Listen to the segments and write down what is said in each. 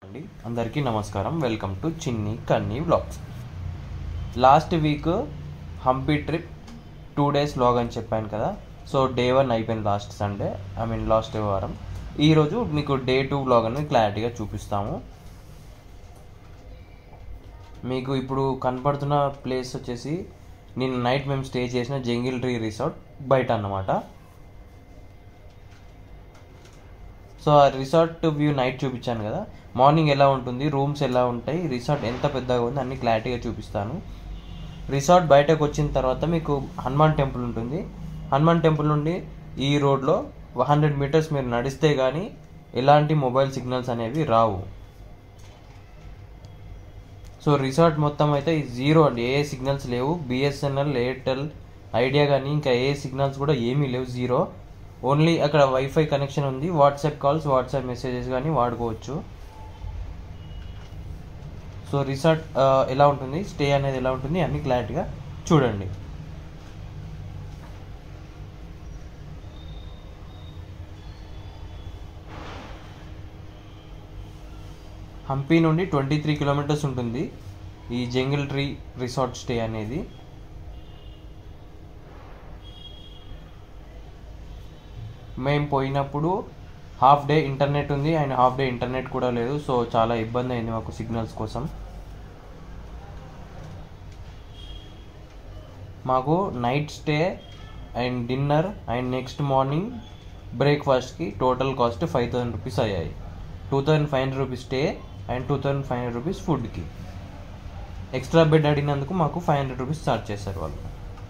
అండి అందరికీ నమస్కారం welcome to Chinni Kanni vlogs last week Hampi trip two days vlog అని చెప్పాను కదా సో డే వన్ అయిపోయింది last Sunday I mean last వారం ఈరోజు మీకు డే టూ వ్లాగ్ అనేది క్లారిటీగా చూపిస్తాము మీకు ఇప్పుడు కనపడుతున్న ప్లేస్ వచ్చేసి నిన్న నైట్ మేము స్టే చేసిన జంగిల్ ట్రీ రిసార్ట్ బయట అన్నమాట సో ఆ రిసార్ట్ వ్యూ నైట్ చూపించాను కదా మార్నింగ్ ఎలా ఉంటుంది రూమ్స్ ఎలా ఉంటాయి రిసార్ట్ ఎంత పెద్దగా ఉంది అన్ని క్లారిటీగా చూపిస్తాను రిసార్ట్ బయటకు వచ్చిన తర్వాత మీకు హనుమాన్ టెంపుల్ ఉంటుంది హనుమాన్ టెంపుల్ నుండి ఈ రోడ్లో హండ్రెడ్ మీటర్స్ మీరు నడిస్తే కానీ ఎలాంటి మొబైల్ సిగ్నల్స్ అనేవి రావు సో రిసార్ట్ మొత్తం అయితే జీరో అండి ఏ సిగ్నల్స్ లేవు బిఎస్ఎన్ఎల్ ఎయిర్టెల్ ఐడియా కానీ ఇంకా ఏ సిగ్నల్స్ కూడా ఏమీ లేవు జీరో ఓన్లీ అక్కడ వైఫై కనెక్షన్ ఉంది వాట్సాప్ కాల్స్ వాట్సాప్ మెసేజెస్ కానీ వాడుకోవచ్చు సో రిసార్ట్ ఎలా ఉంటుంది స్టే అనేది ఎలా ఉంటుంది అన్ని క్లారిటీగా చూడండి హంపి నుండి ట్వంటీ త్రీ కిలోమీటర్స్ ఉంటుంది ఈ జంగిల్ ట్రీ రిసార్ట్ స్టే అనేది మేము పోయినప్పుడు హాఫ్ డే ఇంటర్నెట్ ఉంది అండ్ హాఫ్ డే ఇంటర్నెట్ కూడా లేదు సో చాలా ఇబ్బంది అయింది మాకు సిగ్నల్స్ కోసం మాకు night stay and dinner and next morning బ్రేక్ఫాస్ట్కి total cost five thousand rupees అయ్యాయి two thousand five hundred rupees stay and two thousand five hundred rupees ఫుడ్కి ఎక్స్ట్రా బెడ్ అడిగినందుకు మాకు ఫైవ్ హండ్రెడ్ రూపీస్ ఛార్జ్ చేశారు వాళ్ళు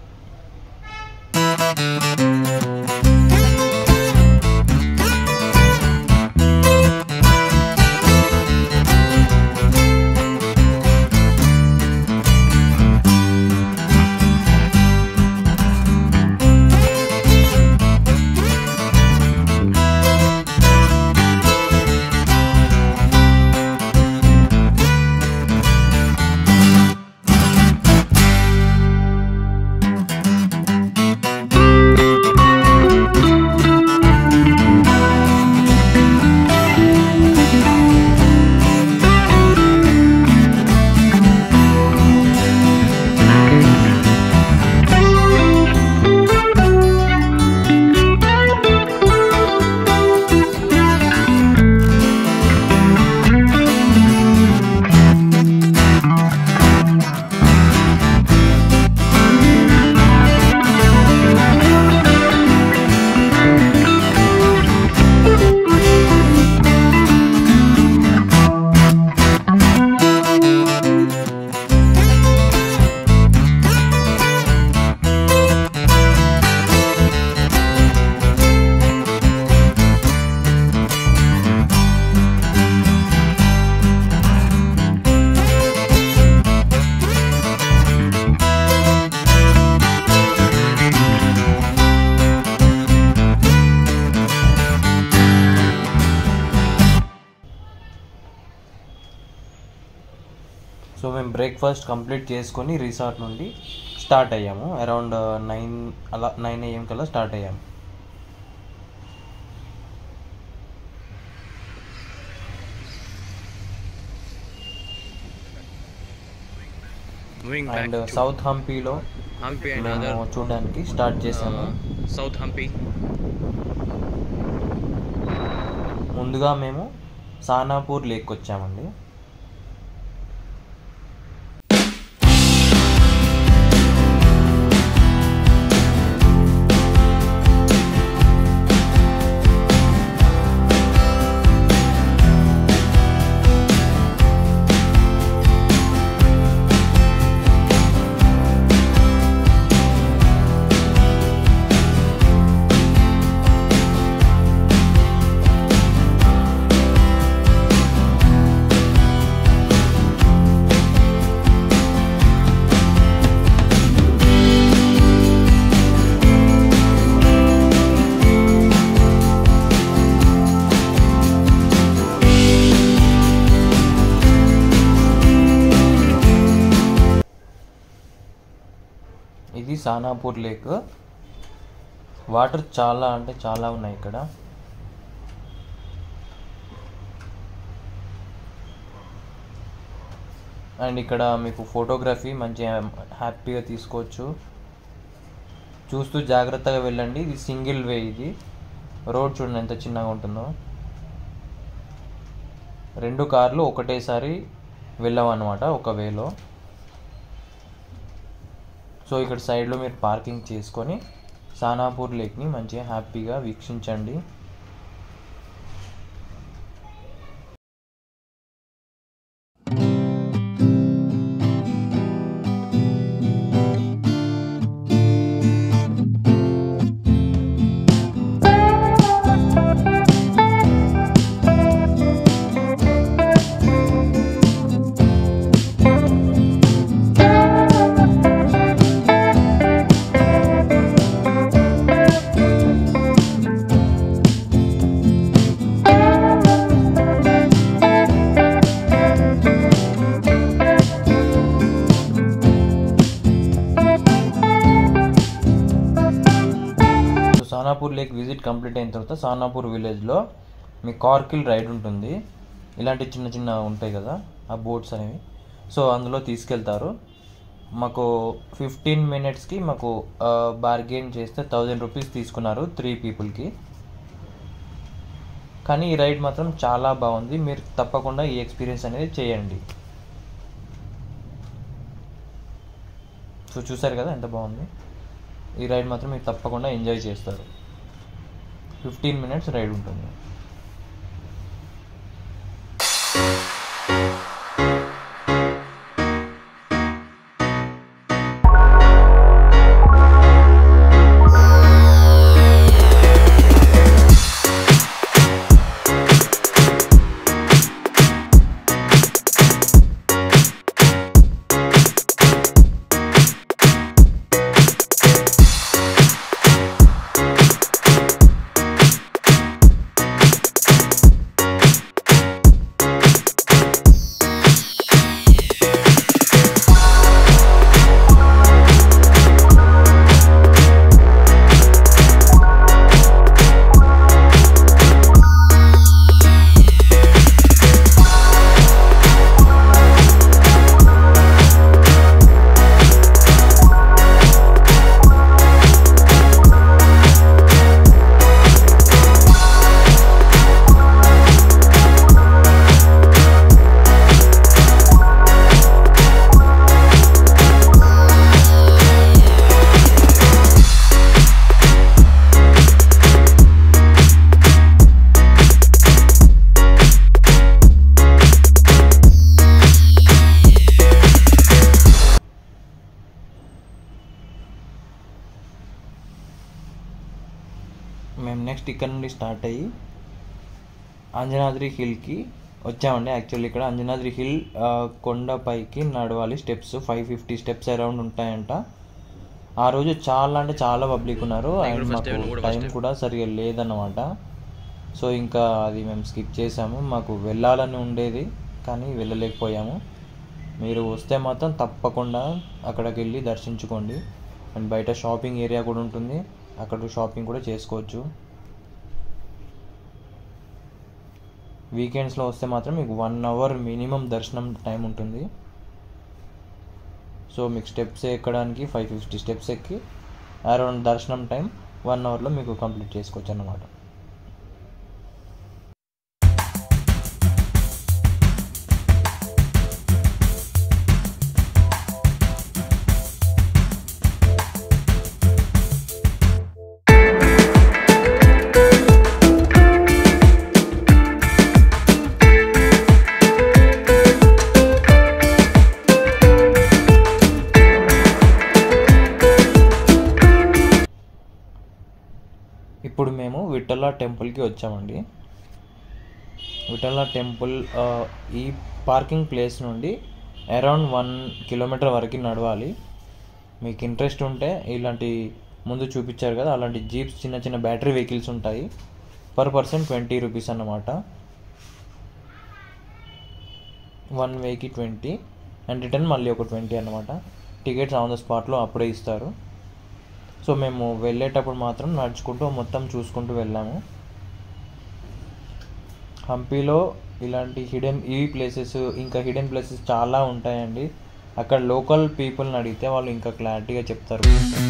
so మేము breakfast complete చేసుకొని resort నుండి స్టార్ట్ అయ్యాము అరౌండ్ నైన్ అలా నైన్ ఏఎం కల్లా స్టార్ట్ అయ్యాము Moving back and to south హంపీలో Hampi and మేము other చూడడానికి స్టార్ట్ చేసాము uh, South Hampi. ముందుగా మేము సానాపూర్ లేక్ వచ్చామండి ఇది సానాపూర్ లేక్ వాటర్ చాలా అంటే చాలా ఉన్నాయి ఇక్కడ అండ్ ఇక్కడ మీకు ఫోటోగ్రఫీ మంచిగా హ్యాపీగా తీసుకోవచ్చు చూస్తూ జాగ్రత్తగా వెళ్ళండి ఇది సింగిల్ వే ఇది రోడ్ చూడండి ఎంత చిన్నగా ఉంటుందో రెండు కార్లు ఒకటేసారి వెళ్ళవన్నమాట ఒక వేలో సో ఇక్కడ సైడ్లో మీరు పార్కింగ్ చేసుకొని సానాపూర్ లేక్ని మంచిగా హ్యాపీగా వీక్షించండి so Sanapur lake visit complete అయిన తర్వాత సానాపూర్ విలేజ్లో మీ కార్కిల్ రైడ్ ఉంటుంది ఇలాంటి చిన్న చిన్న ఉంటాయి కదా ఆ బోట్స్ అనేవి సో అందులో తీసుకెళ్తారు మాకు ఫిఫ్టీన్ మినిట్స్కి మాకు బార్గెన్ చేస్తే థౌజండ్ రూపీస్ తీసుకున్నారు త్రీ పీపుల్కి కానీ ఈ రైడ్ మాత్రం చాలా బాగుంది మీరు తప్పకుండా ఈ ఎక్స్పీరియన్స్ అనేది చేయండి సో చూసారు కదా ఎంత బాగుంది ఈ రైడ్ మాత్రం మీరు తప్పకుండా ఎంజాయ్ చేస్తారు ఫిఫ్టీన్ మినిట్స్ రైడ్ ఉంటుంది మేము నెక్స్ట్ ఇక్కడ నుండి స్టార్ట్ అయ్యి అంజనాద్రి హిల్కి వచ్చామండి యాక్చువల్లీ ఇక్కడ అంజనాద్రి హిల్ ఆ, కొండపైకి నడవాలి steps five fifty steps around ఉంటాయంట ఆ రోజు చాలా అంటే చాలా పబ్లిక్ ఉన్నారు నేను అండ్ కూడా first time, మాకు నువ్వు కూడా టైం first time. కూడా సరిగా లేదన్నమాట సో ఇంకా అది మేము స్కిప్ చేసాము మాకు వెళ్ళాలని ఉండేది కానీ వెళ్ళలేకపోయాము మీరు వస్తే మాత్రం తప్పకుండా అక్కడికి వెళ్ళి దర్శించుకోండి అండ్ బయట షాపింగ్ ఏరియా కూడా ఉంటుంది అక్కడ షాపింగ్ కూడా చేసుకోవచ్చు వీకెండ్స్లో వస్తే మాత్రం మీకు వన్ అవర్ మినిమం దర్శనం టైం ఉంటుంది సో మీకు స్టెప్స్ ఎక్కడానికి ఫైవ్ ఫిఫ్టీ స్టెప్స్ ఎక్కి అరౌండ్ దర్శనం టైం వన్ అవర్లో మీకు కంప్లీట్ చేసుకోవచ్చు అన్నమాట ఇప్పుడు మేము విఠల టెంపుల్కి వచ్చామండి విఠల టెంపుల్ ఆ, ఈ పార్కింగ్ ప్లేస్ నుండి అరౌండ్ వన్ కిలోమీటర్ వరకు నడవాలి మీకు ఇంట్రెస్ట్ ఉంటే ఇలాంటి ముందు చూపించారు కదా అలాంటి జీప్స్ చిన్న చిన్న బ్యాటరీ వెహికల్స్ ఉంటాయి పర్ పర్సన్ ట్వంటీ రూపీస్ అన్నమాట వన్ వేకి ట్వంటీ అండ్ రిటర్న్ మళ్ళీ ఒక ట్వంటీ అన్నమాట టికెట్స్ ఆన్ ద స్పాట్లో అప్పుడే ఇస్తారు సో మేము వెళ్ళేటప్పుడు మాత్రం నడుచుకుంటూ మొత్తం చూసుకుంటూ వెళ్ళాము హంపీలో ఇలాంటి హిడెన్ ఈ ప్లేసెస్ ఇంకా హిడెన్ ప్లేసెస్ చాలా ఉంటాయండి అక్కడ లోకల్ పీపుల్ని అడిగితే వాళ్ళు ఇంకా క్లారిటీగా చెప్తారు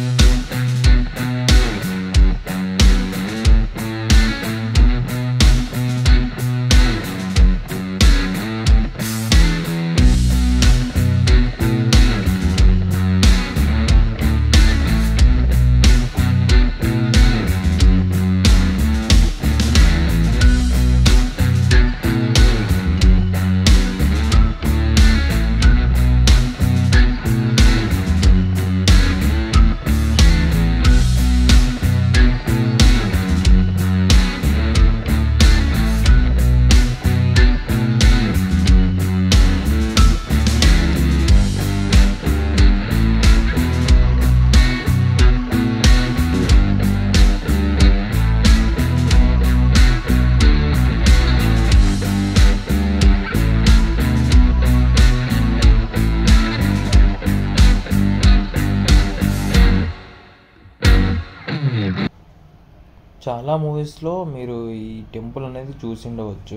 చాలా మూవీస్లో మీరు ఈ టెంపుల్ అనేది చూసి ఉండవచ్చు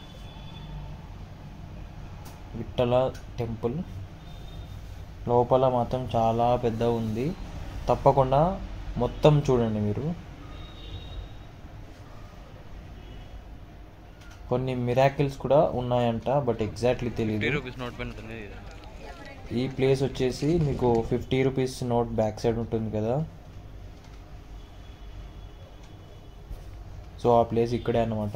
విట్టల టెంపుల్ లోపల మాత్రం చాలా పెద్ద ఉంది తప్పకుండా మొత్తం చూడండి మీరు కొన్ని మిరాకిల్స్ కూడా ఉన్నాయంట బట్ ఎగ్జాక్ట్లీ ఫిఫ్టీ తెలియదు రూపీస్ నోట్ పెన్ ఉంటుంది ఇది. ఈ ప్లేస్ వచ్చేసి మీకు fifty rupees note back side ఉంటుంది కదా సో ఆ ప్లేస్ ఇక్కడే అన్నమాట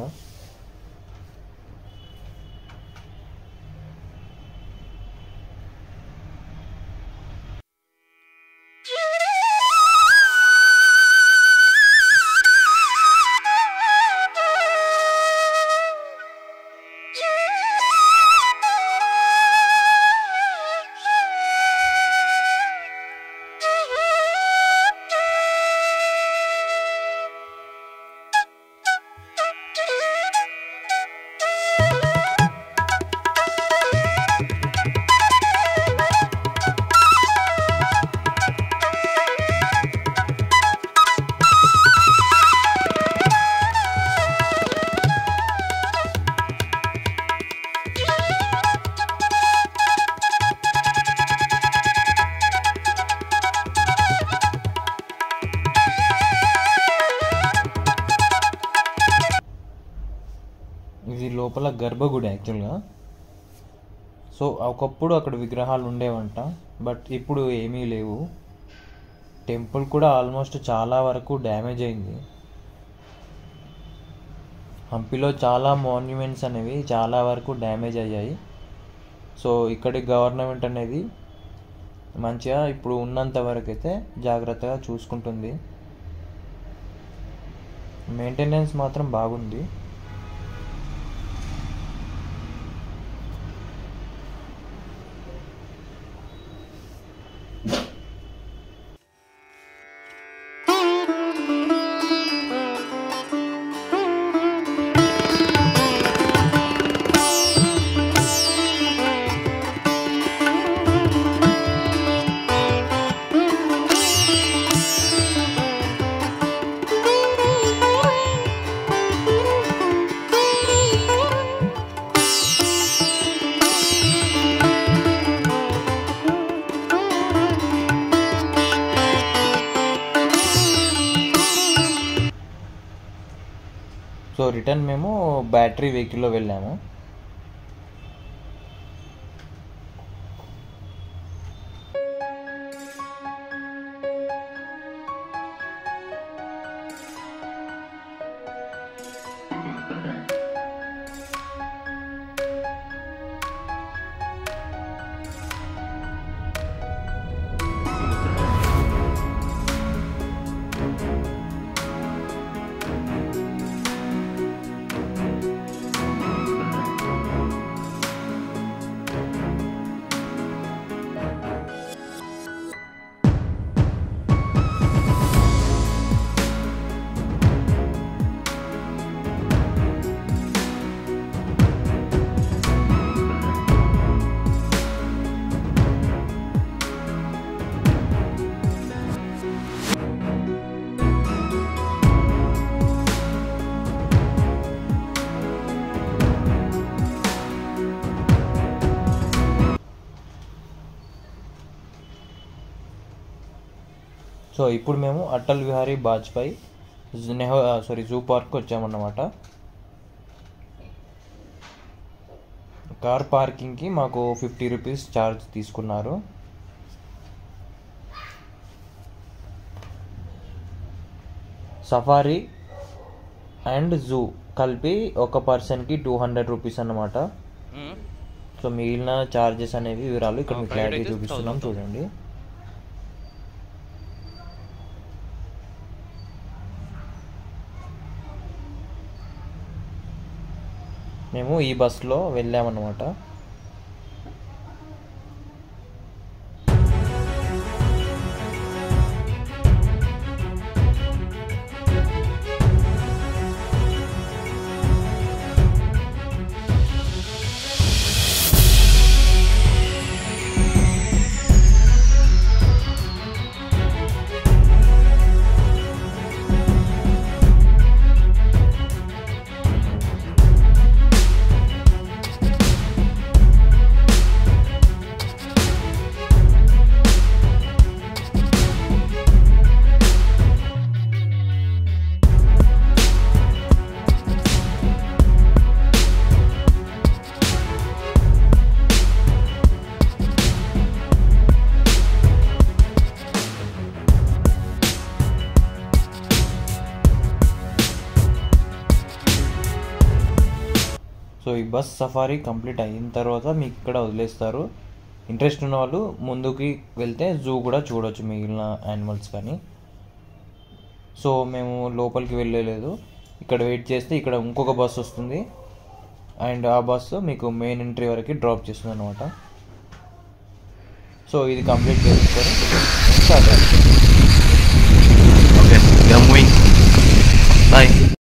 ఇది లోపల గర్భగుడి యాక్చువల్గా సో ఒకప్పుడు అక్కడ విగ్రహాలు ఉండేవంట బట్ ఇప్పుడు ఏమీ లేవు టెంపుల్ కూడా ఆల్మోస్ట్ చాలా వరకు డ్యామేజ్ అయింది హంపిలో చాలా మాన్యుమెంట్స్ అనేవి చాలా వరకు డ్యామేజ్ అయ్యాయి సో ఇక్కడి గవర్నమెంట్ అనేది మంచిగా ఇప్పుడు ఉన్నంత వరకు అయితే జాగ్రత్తగా చూసుకుంటుంది మెయింటెనెన్స్ మాత్రం బాగుంది సో రిటర్న్ మేము బ్యాటరీ వెహికల్లో వెళ్ళాము సో ఇప్పుడు మేము అటల్ విహారీ వాజ్పేయి నెహో సారీ జూ పార్క్ వచ్చామన్నమాట కార్ పార్కింగ్కి మాకు ఫిఫ్టీ రూపీస్ ఛార్జ్ తీసుకున్నారు సఫారీ అండ్ జూ కలిపి ఒక పర్సన్కి టూ హండ్రెడ్ రూపీస్ అన్నమాట సో మిగిలిన ఛార్జెస్ అనేవి వివరాలు ఇక్కడ మీకు Private క్లారిటీ అయితే చూపిస్తున్నాం 1000. చూడండి మేము ఈ బస్సులో వెళ్ళామన్నమాట సో ఈ బస్ సఫారీ కంప్లీట్ అయిన తర్వాత మీకు ఇక్కడ వదిలేస్తారు ఇంట్రెస్ట్ ఉన్న వాళ్ళు ముందుకి వెళ్తే జూ కూడా చూడొచ్చు మిగిలిన యానిమల్స్ కానీ సో మేము లోపలికి వెళ్ళలేదు ఇక్కడ వెయిట్ చేస్తే ఇక్కడ ఇంకొక బస్ వస్తుంది అండ్ ఆ బస్సు మీకు మెయిన్ ఎంట్రీ వరకు డ్రాప్ చేస్తుంది అనమాట సో ఇది కంప్లీట్ చేసుకొని స్టార్ట్ అవుతుంది Okay, we are moving. Bye.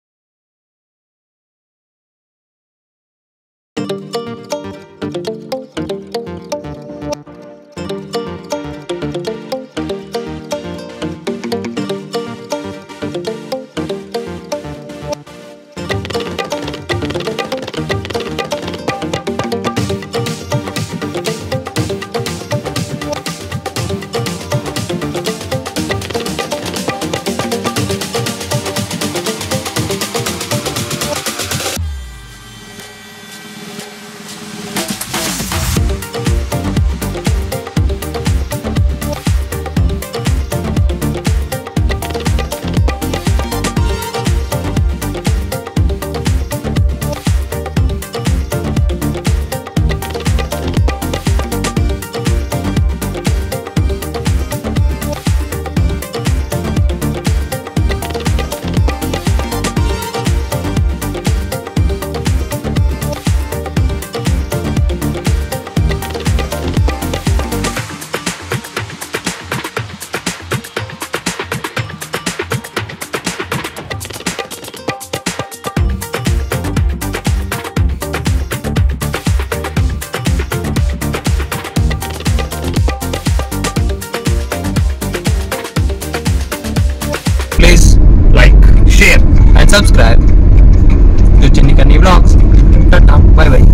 Please like, share, and subscribe to Chinnikani Vlogs. Tata, bye bye.